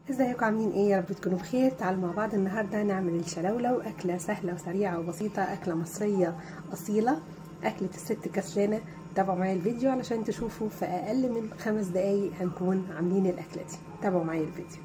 ازيكم عاملين ايه يا رب تكونوا بخير تعالوا مع بعض النهارده نعمل الشلولو اكله سهله وسريعه وبسيطه اكله مصريه اصيله اكله الست كسلانه تابعوا معايا الفيديو علشان تشوفوا في اقل من خمس دقايق هنكون عاملين الاكله دي تابعوا معايا الفيديو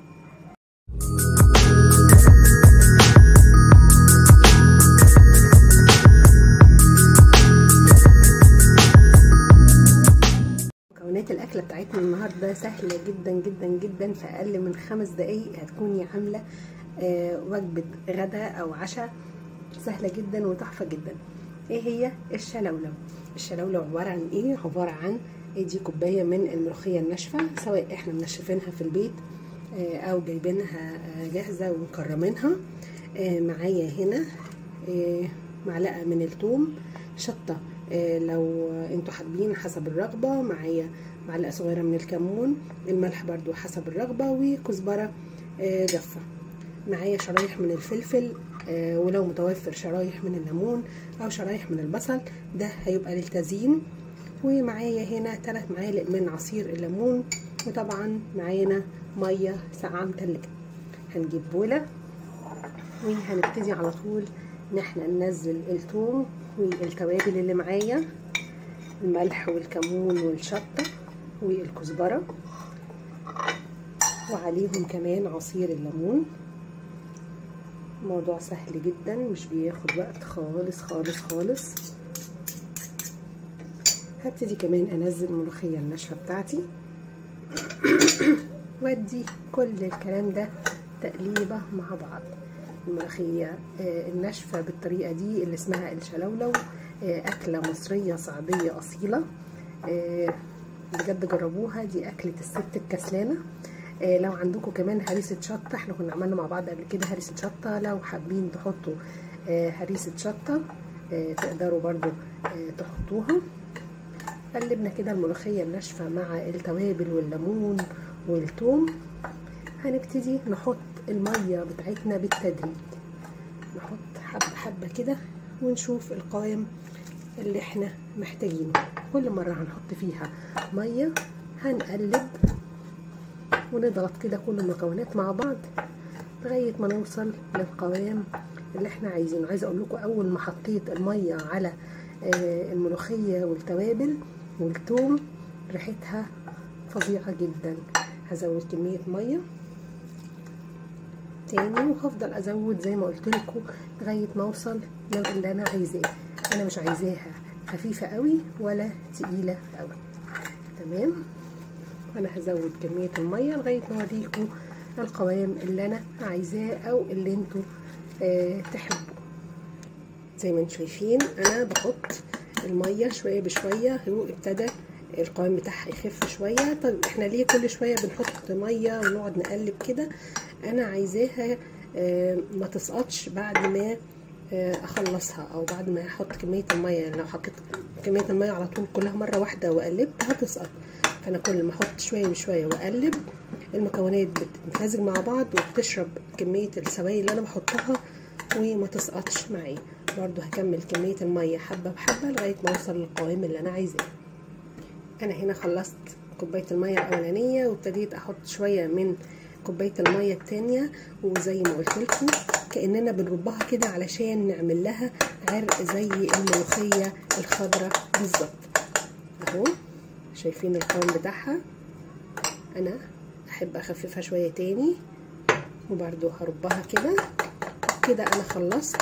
مكونات الاكله بتاعتنا النهارده سهله جدا جدا جدا في اقل من خمس دقايق هتكوني عامله آه وجبه غدا او عشاء سهله جدا وتحفه جدا ايه هي الشلولو الشلولو عباره عن ايه عباره عن دي كوبايه من الملوخيه الناشفه سواء احنا منشفينها في البيت آه او جايبينها جاهزه ومكرمينها آه معايا هنا معلقه من الثوم شطه لو انتوا حابين حسب الرغبة معايا معلقة صغيرة من الكمون الملح برضو حسب الرغبة وكزبرة جافة معايا شرايح من الفلفل ولو متوفر شرايح من الليمون او شرايح من البصل ده هيبقى للتزيين ومعايا هنا 3 معالق من عصير الليمون وطبعا معانا ميه ساقعه متلجه هنجيب بوله وهنبتدي على طول ان احنا ننزل الثوم والتوابل اللي معايا الملح والكمون والشطه والكزبره وعليهم كمان عصير الليمون موضوع سهل جدا مش بياخد وقت خالص خالص خالص هبتدي كمان انزل الملوخيه الناشفه بتاعتي وادي كل الكلام ده تقليبه مع بعض الملوخية الناشفة بالطريقة دي اللي اسمها الشلولو أكلة مصرية صعيدية أصيلة بجد جربوها دي أكلة الست الكسلانة لو عندكم كمان هريسة شطة احنا كنا عملنا مع بعض قبل كده هريسة شطة لو حابين تحطوا هريسة شطة تقدروا برضو تحطوها قلبنا كده الملوخية الناشفة مع التوابل والليمون والثوم هنبتدي نحط المية بتاعتنا بالتدريج نحط حبة حبة كده ونشوف القوام اللي احنا محتاجينه كل مرة هنحط فيها مية هنقلب ونضغط كده كل المكونات مع بعض لغاية ما نوصل للقوام اللي احنا عايزينه عايزة اقول لكم اول ما حطيت المية على الملوخية والتوابل والثوم ريحتها فظيعة جدا هزود كمية مية تاني وهفضل ازود زي ما قلت لكم لغايه ما اوصل للي انا عايزاه انا مش عايزاها خفيفه قوي ولا تقيله قوي تمام انا هزود كميه الميه لغايه ما اوريكم القوام اللي انا عايزاه او اللي انتوا آه تحبوا زي ما انتم شايفين انا بحط الميه شويه بشويه هو ابتدى القوام بتاعها يخف شويه طيب احنا ليه كل شويه بنحط ميه ونقعد نقلب كده انا عايزاها اه ما تسقطش بعد ما اه اخلصها او بعد ما احط كميه الميه يعني لو حطيت كميه الميه على طول كلها مره واحده وقلبت هتسقط فانا كل ما احط شويه بشويه واقلب المكونات بتتمزج مع بعض وبتشرب كميه السوائل اللي انا بحطها وما تسقطش معايا برضو هكمل كميه الميه حبه بحبه لغايه ما اوصل للقوام اللي انا عايزاه انا هنا خلصت كوبايه الميه الاولانيه وابتديت احط شويه من كوبايه الميه التانية وزي ما قلت لكم كاننا بنربها كده علشان نعمل لها عرق زي الملوخيه الخضراء بالظبط اهو شايفين القوام بتاعها انا احب اخففها شويه تاني وبرده هربها كده كده انا خلصت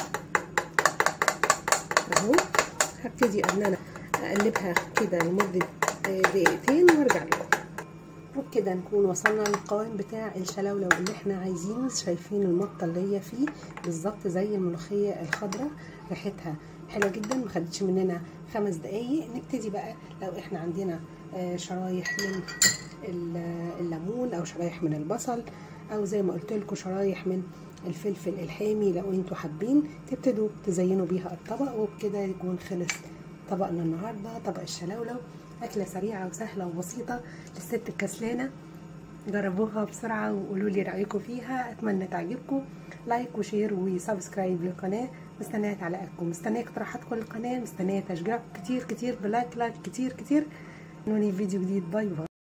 اهو هبتدي ان انا اقلبها كده لمده دقيقتين وارجع لكم وبكده نكون وصلنا للقوام بتاع الشلولو اللي احنا عايزينه شايفين المطه اللي هي فيه بالظبط زي الملوخيه الخضراء ريحتها حلوه جدا ما خدتش مننا خمس دقايق نبتدي بقى لو احنا عندنا شرايح من الليمون او شرايح من البصل او زي ما قلت لكم شرايح من الفلفل الحامي لو انتوا حابين تبتدوا تزينوا بيها الطبق وبكده يكون خلص طبقنا النهارده طبق الشلولو أكلة سريعة وسهلة وبسيطة للست الكسلانة جربوها بسرعة وقولوا لي رأيكم فيها أتمنى تعجبكم لايك وشير وسبسكرايب للقناة مستنية تعليقاتكم مستنية اقتراحاتكم للقناة مستنية تشجيعكم كتير كتير بلايك لايك كتير كتير نوني فيديو جديد باي باي